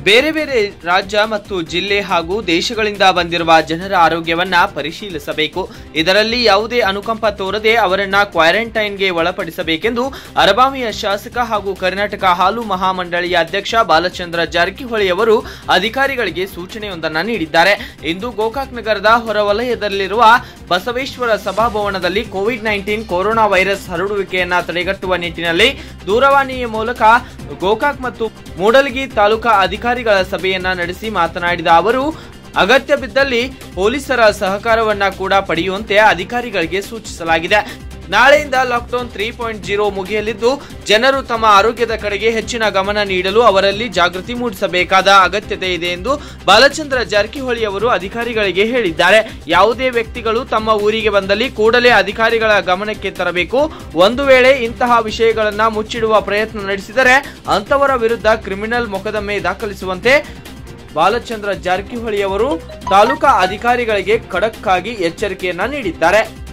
ಬೇರೆ ಬೇರೆ ರಾಜ್ಯ ಮತ್ತು ಜಿಲ್ಲೆ ಹಾಗೂ ದೇಶಗಳಿಂದ ಬಂದಿರುವ ಜನರ ಆರೋಗ್ಯವನ್ನ ಪರಿಶೀಲಿಸಬೇಕು ಇದರಲ್ಲಿ ಯಾವುದೇ ಅನುಕಂಪ ತೋರದೆ ಅವರನ್ನ ಕ್ವಾರಂಟೈನ್ಗೆ ಒಳಪಡಿಸಬೇಕೆಂದು ಅರಬಾವಿಯ ಶಾಸಕ ಹಾಗೂ ಕರ್ನಾಟಕ ಹಾಲು ಮಹಾಮಂಡಳಿಯ ಅಧ್ಯಕ್ಷ ಬಾಲಚಂದ್ರ ಜಾರಕಿಹೊಳಿ ಅವರು ಅಧಿಕಾರಿಗಳಿಗೆ ಸೂಚನೆಯೊಂದನ್ನು ನೀಡಿದ್ದಾರೆ ಇಂದು ಗೋಕಾಕ್ ನಗರದ ಹೊರವಲಯದಲ್ಲಿರುವ ಬಸವೇಶ್ವರ ಸಭಾಭವನದಲ್ಲಿ ಕೋವಿಡ್ ನೈನ್ಟೀನ್ ಕೊರೋನಾ ವೈರಸ್ ಹರಡುವಿಕೆಯನ್ನ ತಡೆಗಟ್ಟುವ ನಿಟ್ಟಿನಲ್ಲಿ ದೂರವಾಣಿಯ ಮೂಲಕ ಗೋಕಾಕ್ ಮತ್ತು ಮೂಡಲಗಿ ತಾಲೂಕಾ ಅಧಿಕಾರಿಗಳ ಸಭೆಯನ್ನ ನಡೆಸಿ ಮಾತನಾಡಿದ ಅವರು ಅಗತ್ಯ ಬಿದ್ದಲ್ಲಿ ಪೊಲೀಸರ ಸಹಕಾರವನ್ನ ಕೂಡ ಪಡೆಯುವಂತೆ ಅಧಿಕಾರಿಗಳಿಗೆ ಸೂಚಿಸಲಾಗಿದೆ ನಾಳೆಯಿಂದ ಲಾಕ್ಡೌನ್ ತ್ರೀ ಪಾಯಿಂಟ್ ಜೀರೋ ಮುಗಿಯಲಿದ್ದು ಜನರು ತಮ್ಮ ಆರೋಗ್ಯದ ಕಡೆಗೆ ಹೆಚ್ಚಿನ ಗಮನ ನೀಡಲು ಅವರಲ್ಲಿ ಜಾಗೃತಿ ಮೂಡಿಸಬೇಕಾದ ಅಗತ್ಯತೆ ಇದೆ ಎಂದು ಬಾಲಚಂದ್ರ ಜಾರಕಿಹೊಳಿ ಅವರು ಅಧಿಕಾರಿಗಳಿಗೆ ಹೇಳಿದ್ದಾರೆ ಯಾವುದೇ ವ್ಯಕ್ತಿಗಳು ತಮ್ಮ ಊರಿಗೆ ಬಂದಲ್ಲಿ ಕೂಡಲೇ ಅಧಿಕಾರಿಗಳ ಗಮನಕ್ಕೆ ತರಬೇಕು ಒಂದು ವೇಳೆ ಇಂತಹ ವಿಷಯಗಳನ್ನ ಮುಚ್ಚಿಡುವ ಪ್ರಯತ್ನ ನಡೆಸಿದರೆ ಅಂತವರ ವಿರುದ್ಧ ಕ್ರಿಮಿನಲ್ ಮೊಕದ್ದಮೆ ದಾಖಲಿಸುವಂತೆ ಬಾಲಚಂದ್ರ ಜಾರಕಿಹೊಳಿ ಅವರು ತಾಲೂಕಾ ಅಧಿಕಾರಿಗಳಿಗೆ ಖಡಕ್ ಆಗಿ ಎಚ್ಚರಿಕೆಯನ್ನ ನೀಡಿದ್ದಾರೆ